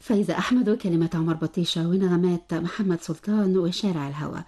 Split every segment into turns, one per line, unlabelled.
فايزة أحمد وكلمة عمر بطيشة ونغمات محمد سلطان وشارع الهوى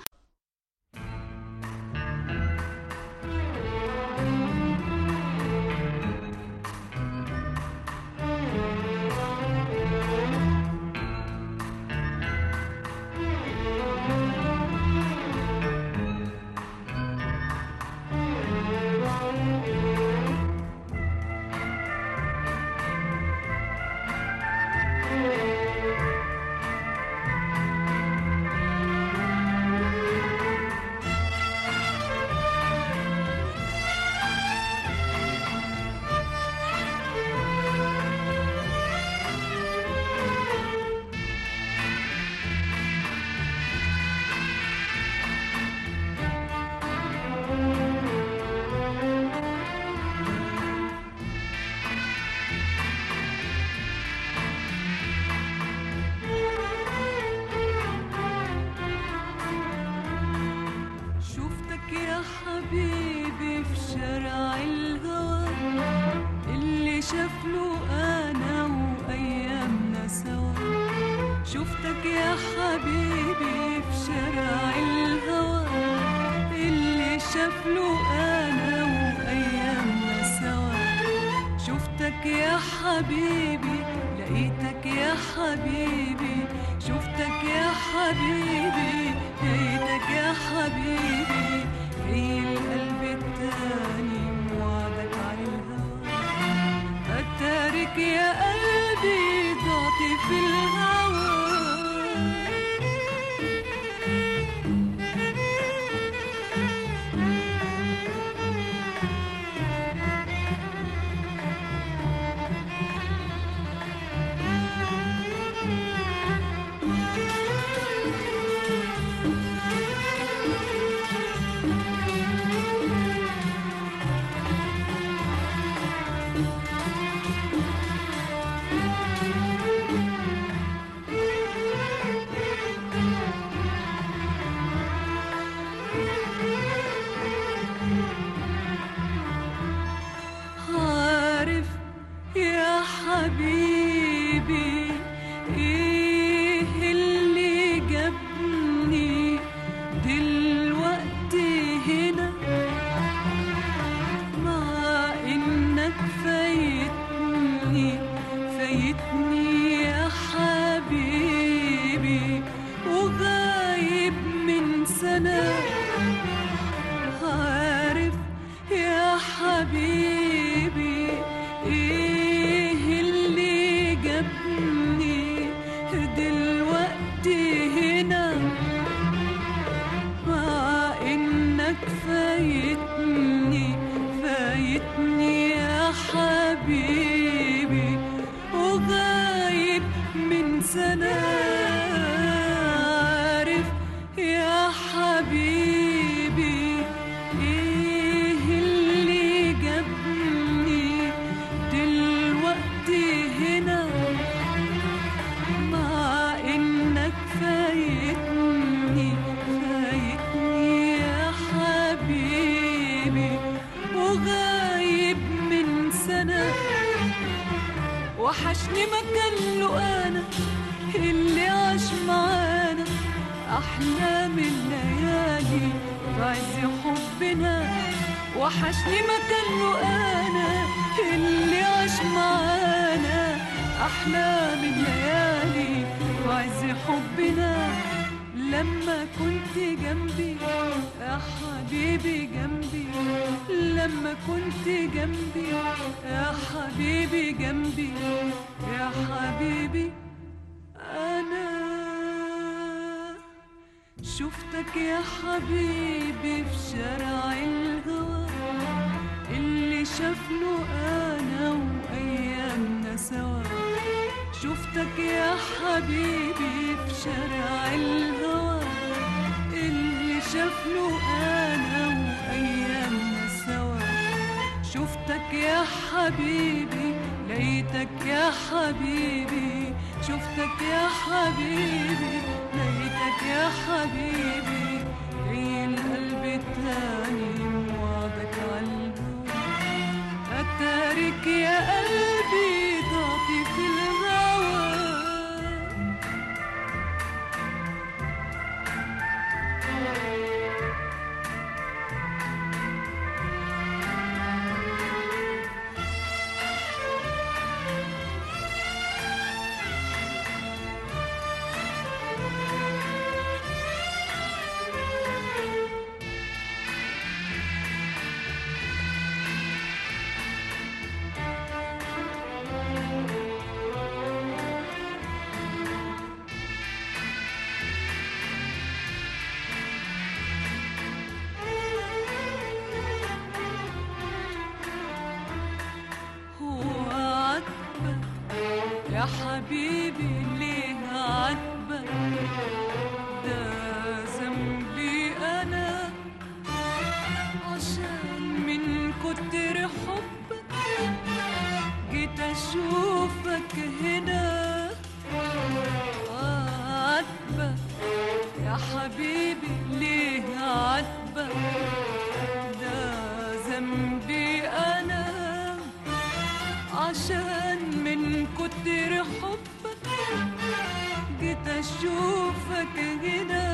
شفتك يا حبيبي في شارع الهوى اللي شاف له انا وايامنا سوا شفتك يا حبيبي في شارع الهوى اللي شاف له انا وايامنا سوا شفتك يا حبيبي لقيتك يا حبيبي شفتك يا حبيبي لقيتك يا حبيبي في القلب التاني موعدك على الهوى أتارك يا قلبي ضعت في الهوى عارف يا حبيبي ايه اللي جابني دلوقتي هنا مع انك فايتني فايتني يا حبيبي وغايب من سنه عارف يا حبيبي ايه اللي جابني دلوقتي هنا مع انك فايتني فايتني يا حبيبي وغايب من سنة عارف يا حبيبي ايه اللي جابني دلوقتي هنا مع انك فايتني فايتني يا حبيبي وغايب من سنة وحشني مكان له انا اللي عاش معانا احلام الليالي بعز حبنا وحشني مكان له انا اللي عاش معانا احلام الليالي وعز حبنا لما كنت جنبي يا حبيبي جنبي لما كنت جنبي يا حبيبي جنبي يا حبيبي انا شفتك يا حبيبي في شارع الهوى اللي شاف له انا وايامنا سوا شفتك يا حبيبي في شارع الهوى اللي شاف له انا وايامنا سوا شفتك يا حبيبي لقيتك يا حبيبي شفتك يا حبيبي لقيتك يا حبيبي هي القلب التاني موعدك عالهوى أتارك يا قلبي ضعتي في الهوى حبيبي ليه عاتبك ده ذنبي انا عشان من كتر حبك جيت اشوفك هنا عاتبك يا حبيبي ليه عاتبك ده ذنبي انا عشان من كتر حبك جيت اشوفك هنا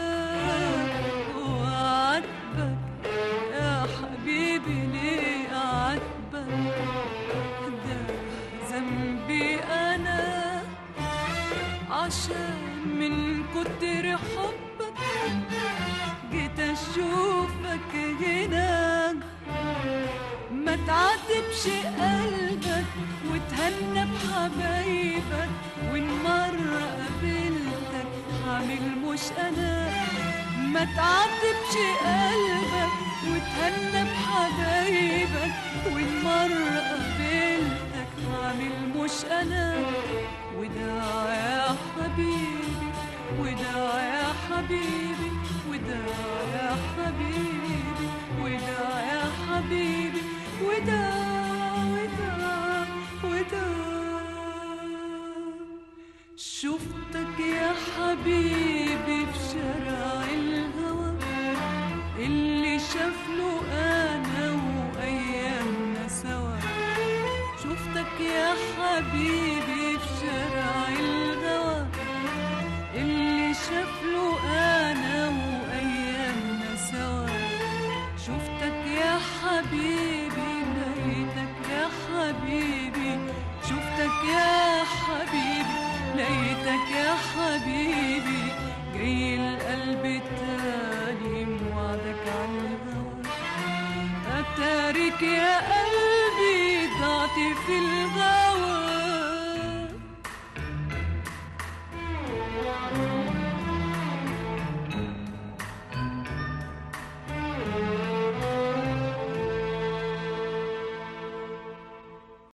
وعاتبك يا حبيبي ليه عاتبك ده ذنبي انا عشان من كتر حبك جيت اشوفك هنا ما تعاتبش قلبك وتهنى بحبايبك وان مرة قابلتك حامل مش انا ما تعاتبش قلبك وتهنى بحبايبك وان مرة قابلتك حامل مش انا وده يا حبيبي وده يا حبيبي وده يا حبيبي وده يا حبيبي وده وده وده شفتك يا حبيبي في شارع الهوى اللي شاف له انا وايامنا سوا شفتك يا حبيبي في شارع الهوى اللي شاف له انا وايامنا سوا شفتك يا حبيبي لقيتك يا حبيبي شفتك يا حبيبي لقيتك يا حبيبي جاي القلب تاني موعدك على الهوى أتارك يا قلبي ضعت في الغار